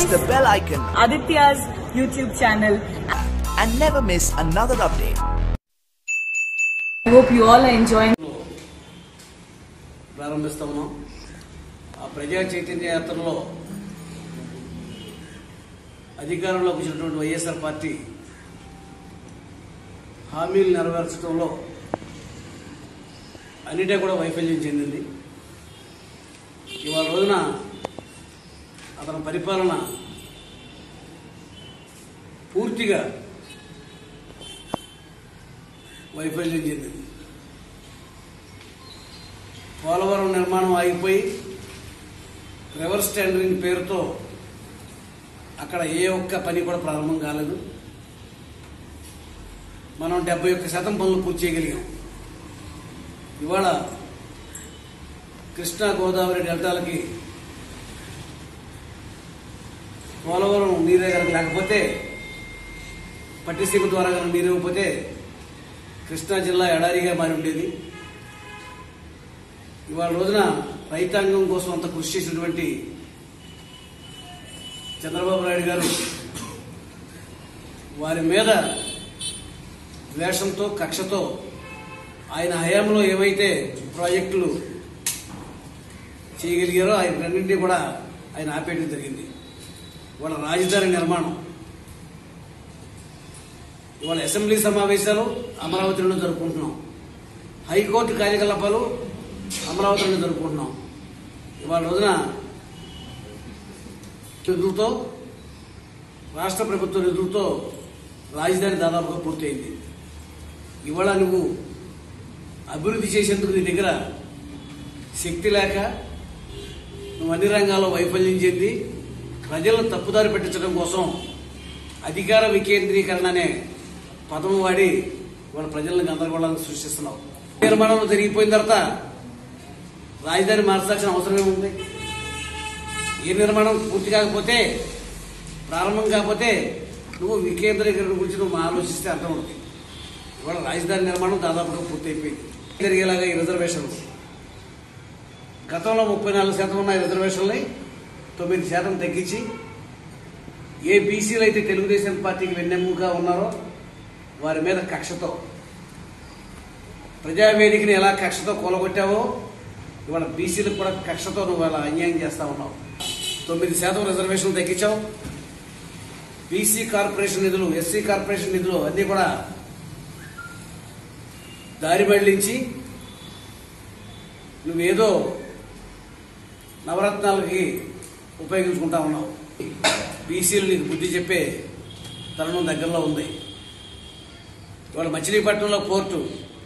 the bell icon Aditya's YouTube channel. and never miss another update. I hope you all are enjoying. ప్రారంభిస్తా ఉన్నాం ఆ ప్రజా చైతన్య యాత్రలో అధికారంలోకి వచ్చినటువంటి వైఎస్ఆర్ పార్టీ హామీలు నెరవేర్చడంలో అన్నిటే కూడా వైఫల్యం చెందింది ఇవాళ రోజున అతని పరిపాలన పూర్తిగా వైఫల్యం చెందింది పోలవరం నిర్మాణం ఆగిపోయి రివర్స్ టెండరింగ్ పేరుతో అక్కడ ఏ ఒక్క పని కూడా ప్రారంభం కాలేదు మనం డెబ్బై ఒక్క శాతం పనులు పూర్తి చేయగలిగాం ఇవాళ కృష్ణా గోదావరి డెల్టాలకి పోలవరం నీరే కనుక లేకపోతే పట్టిసీమ ద్వారా కనుక నీరు ఇవ్వకపోతే కృష్ణా జిల్లా ఎడారిగా మారి ఉండేది ఇవాళ రోజున రైతాంగం కోసం అంత కృషి చేసినటువంటి చంద్రబాబు నాయుడు గారు వారి మీద ద్వేషంతో కక్షతో ఆయన హయాంలో ఏవైతే ప్రాజెక్టులు చేయగలిగారో ఆయన రెండింటినీ కూడా ఆయన ఆపేయడం జరిగింది ఇవాళ రాజధాని నిర్మాణం ఇవాళ అసెంబ్లీ సమావేశాలు అమరావతిలో జరుపుకుంటున్నాం హైకోర్టు కార్యకలాపాలు అమరావతిలో జరుపుకుంటున్నాం ఇవాళ రోజున నిధులతో రాష్ట్ర ప్రభుత్వ నిధులతో రాజధాని దాదాపుగా పూర్తయింది ఇవాళ నువ్వు అభివృద్ధి చేసేందుకు నీ దగ్గర శక్తి లేక నువ్వు అన్ని రంగాల్లో వైఫల్యం చెంది ప్రజలను తప్పుదారి పెట్టించడం కోసం అధికార వికేంద్రీకరణ అనే పదం వాడి వాళ్ళ ప్రజలను గందరగోళాన్ని సృష్టిస్తున్నావు నిర్మాణం జరిగిపోయిన తర్వాత రాజధాని మార్చాల్సిన అవసరం ఏముంది ఏ నిర్మాణం పూర్తి కాకపోతే ప్రారంభం కాకపోతే నువ్వు వికేంద్రీకరణ గురించి నువ్వు ఆలోచిస్తే అర్థం ఉంటుంది ఇవాళ రాజధాని నిర్మాణం దాదాపుగా పూర్తయిపోయింది జరిగేలాగా ఈ రిజర్వేషన్లు గతంలో ముప్పై నాలుగు శాతం ఉన్న ఈ రిజర్వేషన్లని తొమ్మిది శాతం తగ్గించి ఏ బీసీలు అయితే తెలుగుదేశం పార్టీకి వెన్నెముగా ఉన్నారో వారి మీద కక్షతో ప్రజావేదికని ఎలా కక్షతో కూలగొట్టావో ఇవాళ బీసీలకు కూడా కక్షతో నువ్వు అలా అన్యాయం చేస్తా ఉన్నావు తొమ్మిది శాతం రిజర్వేషన్ తగ్గించావు బీసీ కార్పొరేషన్ నిధులు ఎస్సీ కార్పొరేషన్ నిధులు అన్నీ కూడా దారి మళ్లించి నువ్వేదో నవరత్నాలకి ఉపయోగించుకుంటా ఉన్నావు బీసీలు నీకు బుద్ధి చెప్పే తరుణం దగ్గరలో ఉంది ఇవాళ మచిలీపట్నంలో కోర్టు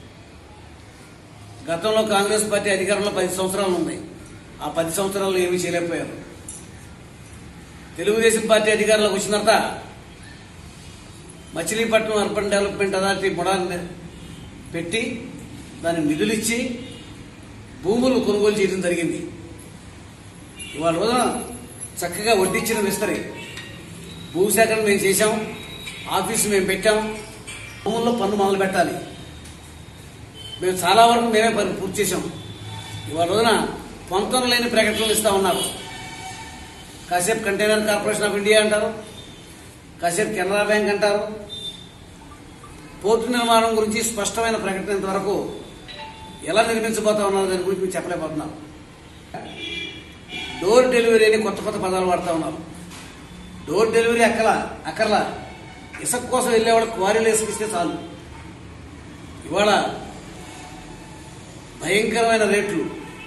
గతంలో కాంగ్రెస్ పార్టీ అధికారంలో పది సంవత్సరాలు ఉంది ఆ పది సంవత్సరాలు ఏమీ చేయలేకపోయారు తెలుగుదేశం పార్టీ అధికారంలోకి వచ్చిన తర్వాత మచిలీపట్నం అర్బన్ డెవలప్మెంట్ అథారిటీ మొడాన్ని పెట్టి దానికి నిధులు ఇచ్చి భూములు కొనుగోలు చేయడం జరిగింది ఇవాళ రోజున చక్కగా వడ్డించిన విస్తరి భూసేకరణ మేము చేశాం ఆఫీసు మేము పెట్టాం భూముల్లో పన్ను మొదలు పెట్టాలి మేము చాలా వరకు మేమే పని పూర్తి చేశాం ఇవాళ రోజున పొంతం లేని ప్రకటనలు ఇస్తా ఉన్నారు కాసేపు కంటైనర్ కార్పొరేషన్ ఆఫ్ ఇండియా అంటారు కాసేపు కెనరా బ్యాంక్ అంటారు పోర్టు నిర్మాణం గురించి స్పష్టమైన ప్రకటన ఇంతవరకు ఎలా నిర్మించబోతా ఉన్నారు దాని గురించి మీరు చెప్పలేకపోతున్నారు డోర్ డెలివరీ అని కొత్త కొత్త పదాలు వాడుతూ ఉన్నారు డోర్ డెలివరీ అక్కలా అక్కర్లా ఇసుక కోసం వెళ్ళేవాడు క్వారీలు ఇసుకిస్తే చాలు ఇవాళ భయంకరమైన రేట్లు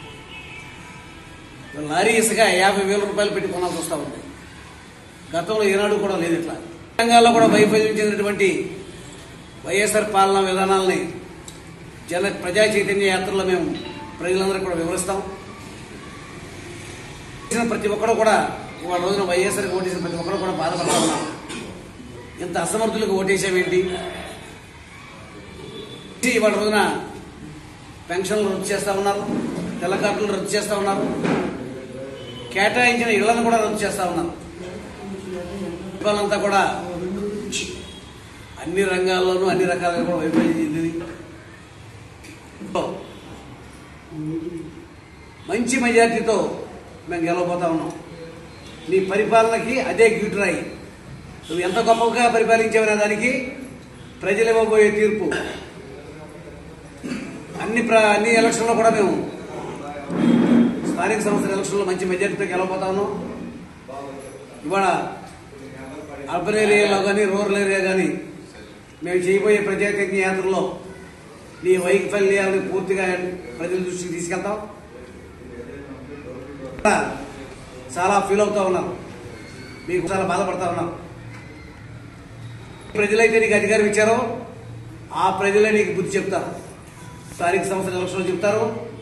లారీ ఇసుక యాభై వేల రూపాయలు పెట్టి కొనాల్సి వస్తూ ఉంది గతంలో ఏనాడు కూడా లేదు ఇట్లా తెలంగాణలో కూడా వైఫల్యం చెందినటువంటి వైఎస్ఆర్ పాలనా విధానాలని జన ప్రజా చైతన్య యాత్రలో మేము ప్రజలందరికీ కూడా వివరిస్తాం చేసిన ప్రతి ఒక్కరు కూడా ఇవాళ రోజున వైఎస్ఆర్కి ఓటేసిన ప్రతి ఒక్కరు కూడా బాధపడతా ఉన్నాం ఇంత అసమర్థులకు ఓటేసామేంటి ఇవాళ రోజున పెన్షన్లు రద్దు చేస్తా ఉన్నారు తెల్ల కార్డులు రద్దు చేస్తా ఉన్నారు కేటాయించిన ఇళ్లను కూడా రద్దు చేస్తా ఉన్నారు వాళ్ళంతా కూడా అన్ని రంగాల్లోనూ అన్ని రకాలుగా కూడా వైఫల్యం చెందింది మంచి మెజార్టీతో మేము గెలవబోతా ఉన్నాం నీ పరిపాలనకి అదే గ్యూటరాయి నువ్వు ఎంత గొప్పగా పరిపాలించావనే దానికి ప్రజలు ఇవ్వబోయే తీర్పు అన్ని ప్ర అన్ని ఎలక్షన్లో కూడా మేము స్థానిక సంస్థల ఎలక్షన్లో మంచి మెజారిటీతో గెలవబోతా ఉన్నాం ఇవాళ అర్బన్ ఏరియాలో కానీ రూరల్ ఏరియా కానీ మేము చేయబోయే ప్రజాకజ్ఞ యాత్రలో నీ వైఫల్యాలను పూర్తిగా ప్రజల దృష్టికి తీసుకెళ్తాం చాలా ఫీల్ అవుతా ఉన్నాం మీకు చాలా బాధపడతా ఉన్నాం ప్రజలైతే నీకు అధికారం ఇచ్చారో ఆ ప్రజలే నీకు బుద్ధి చెప్తారు స్థానిక సంస్థల ఎలక్షన్లో చెప్తారు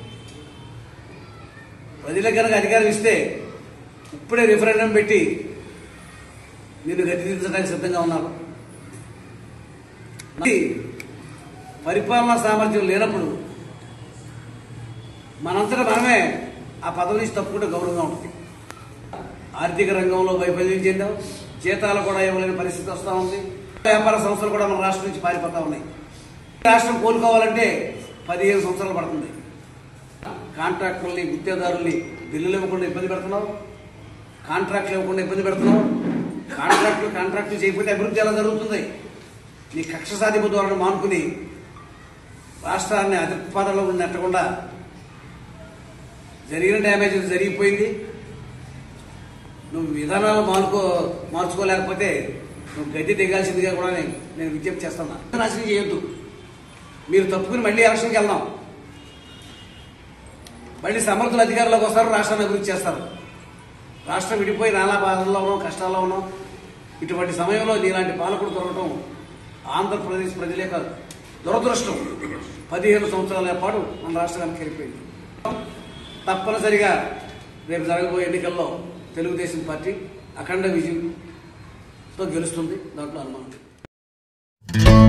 ప్రజలకు కనుక అధికారం ఇస్తే ఇప్పుడే రిఫరెండం పెట్టి నిన్ను గతిదించడానికి సిద్ధంగా ఉన్నారు మరి పరిపాలనా సామర్థ్యం లేనప్పుడు మనంతటా మనమే ఆ పదవి నుంచి తప్పుకుంటే గౌరవంగా ఉంటుంది ఆర్థిక రంగంలో వైఫల్యం చెందాం జీతాలు కూడా ఇవ్వలేని పరిస్థితి వస్తూ ఉంది వ్యాపార సంస్థలు కూడా మన రాష్ట్రం నుంచి పారిపోతా ఉన్నాయి రాష్ట్రం కోలుకోవాలంటే పదిహేను సంవత్సరాలు పడుతుంది కాంట్రాక్టర్ని గుత్తేదారుల్ని బిల్లులు ఇవ్వకుండా ఇబ్బంది పెడుతున్నావు కాంట్రాక్ట్లు ఇవ్వకుండా ఇబ్బంది పెడుతున్నావు కాంట్రాక్టులు కాంట్రాక్టులు చేయకపోతే అభివృద్ధి ఎలా జరుగుతుంది నీ కక్ష సాధింపు ద్వారా మానుకుని రాష్ట్రాన్ని అధిపాదంలో నెట్టకుండా జరిగిన డ్యామేజ్ జరిగిపోయింది నువ్వు విధానాలు మానుకో మార్చుకోలేకపోతే నువ్వు గద్దె దిగాల్సిందిగా కూడా నేను నేను విజ్ఞప్తి చేస్తున్నా నాశనం చేయొద్దు మీరు తప్పుకుని మళ్ళీ ఎలక్షన్కి వెళ్దాం మళ్ళీ సమర్థుల అధికారంలోకి వస్తారు రాష్ట్రాన్ని అభివృద్ధి చేస్తారు రాష్ట్రం విడిపోయి నానా బాధల్లో ఉన్నాం కష్టాల్లో ఉన్నాం ఇటువంటి సమయంలో నీలాంటి పాలకుడు దొరకటం ఆంధ్రప్రదేశ్ ప్రజల యొక్క దురదృష్టం పదిహేను సంవత్సరాల పాటు మన రాష్ట్రానికి వెళ్ళిపోయింది తప్పనిసరిగా రేపు జరగబోయే ఎన్నికల్లో తెలుగుదేశం పార్టీ అఖండ విజయంతో గెలుస్తుంది దాంట్లో అనుమానం లేదు.